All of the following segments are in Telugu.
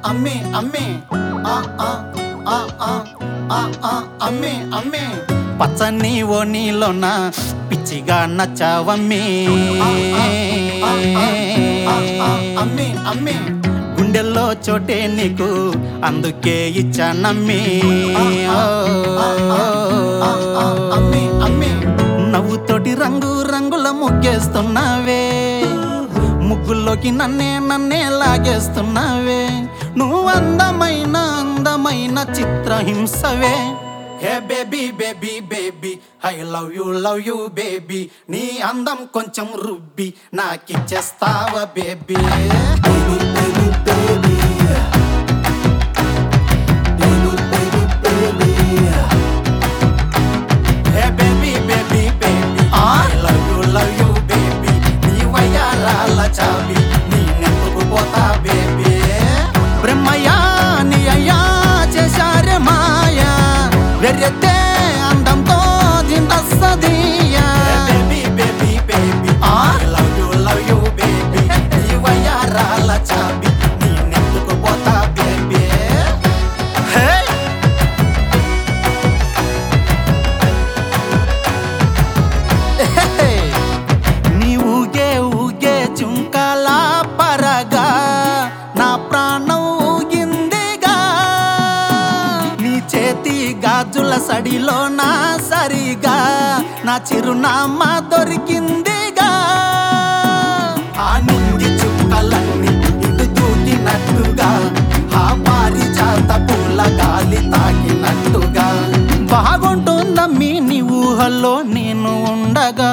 అమ్మే అమ్మే ఆ ఆ ఆ ఆ ఆ ఆ అమ్మే అమ్మే పచ్చని ఓ నీలోన పిచ్చిగా నచ్చావమ్మే అమ్మే అమ్మే గుండెల్లో చోటే నీకు అందుకే ఇచ్చానమ్మే అమ్మే అమ్మే నవ్వుతోటి రంగు రంగుల ముగ్గేస్తున్నావే ముగ్గుల్లోకి నన్నే నన్నే లాగేస్తున్నావే నువ్వు అందమైన అందమైన చిత్రహింసవే hey baby baby baby I love you love you baby నీ అందం కొంచెం రుబ్బి నాకిచ్చేస్తావా baby hey baby baby baby I love you love you baby నీ వయ్యారాల చాబి నీ నెత్తుకు పోతా బేబీ బ్రహ్మయ్యా నీ అయ్యా చేశారే మాయా వెర్రెత్తే అందంతో దిందస్తదీయా baby baby baby I love you love you baby నీ వయ్యారాల చాబి నీ నెత్తుకు పోతా బేబీ హే హే! నీ ఊగే ఊగే చుంకాల పరగా నా ప్రాణం ఊగిందిగా నీ చేతి గాజుల సడిలో నా సరిగా నా చిరునామా దొరికిందిగా ఆ నింగి చుక్కలన్నీ ఇటు దూకినట్టుగా ఆ పారిజాత పూల గాలి తాకినట్టుగా బాగుంటుందమ్మీ నీ ఊహల్లో నేను ఉండగా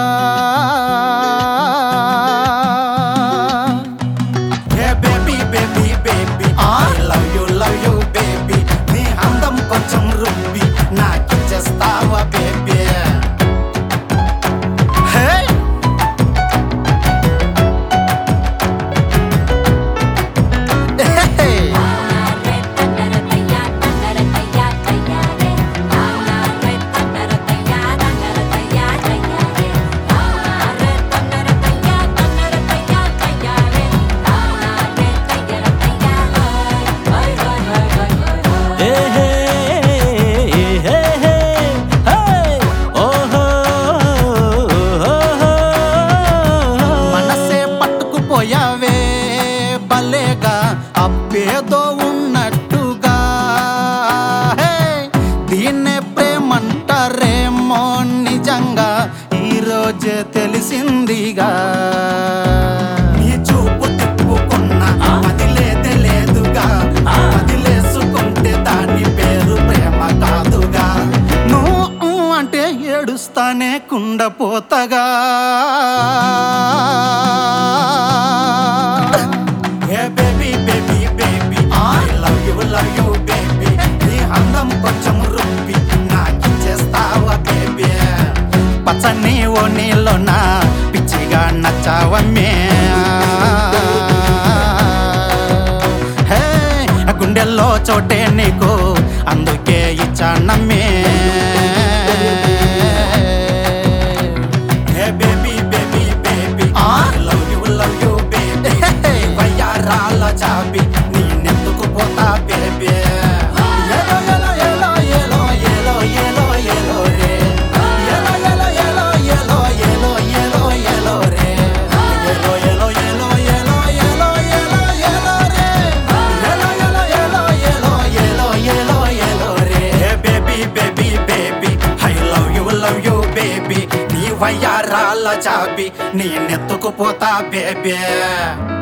hey baby baby baby I love you love you baby నీ అందం కొంచెం రుబ్బి నాకిచ్చేస్తావా బేబీ హే హే! హే హే హే హే హే ఓహో మనసే పట్టుకుపోయావే భలేగా అబ్బేదో ఉన్నట్టుగా హే దీన్నే ప్రేమంటారేమో నిజంగా ఈరోజే తెలిసిందిగా నీ చూపు తిప్పుకున్న అది లేదే లేదుగా వదిలేసుకుంటే దాని పేరు ప్రేమ కాదుగా నువ్వు ఊ అంటే ఏడుస్తానే కుండపోతగా hey baby baby baby I love you love you baby నీ అందం కొంచెం రుబ్బి నాకిచ్చేస్తావా బేబీ పచ్చని ఓ నీలోన పిచ్చిగా నచ్చావమ్మే హే గుండెల్లో చోటే నీకు అందుకే ఇచ్చానమ్మే hey baby baby baby I love you love you baby వయ్యారాల చాబి నీ నెత్తుకు పోతా బేబీ ఎలో ఎలో ఎలో ఎలో ఎలో ఎలో ఎలో రే ఎలో ఎలో ఎలో ఎలో ఎలో ఎలో ఎలో రే ఎలో ఎలో ఎలో ఎలో ఎలో ఎలో ఎలో రే ఎలో ఎలో ఎలో ఎలో ఎలో ఎలో ఎలో రే hey baby baby baby I love you love you baby నీ వయ్యారాల చాబి నీ నెత్తుకు పోతా బేబీ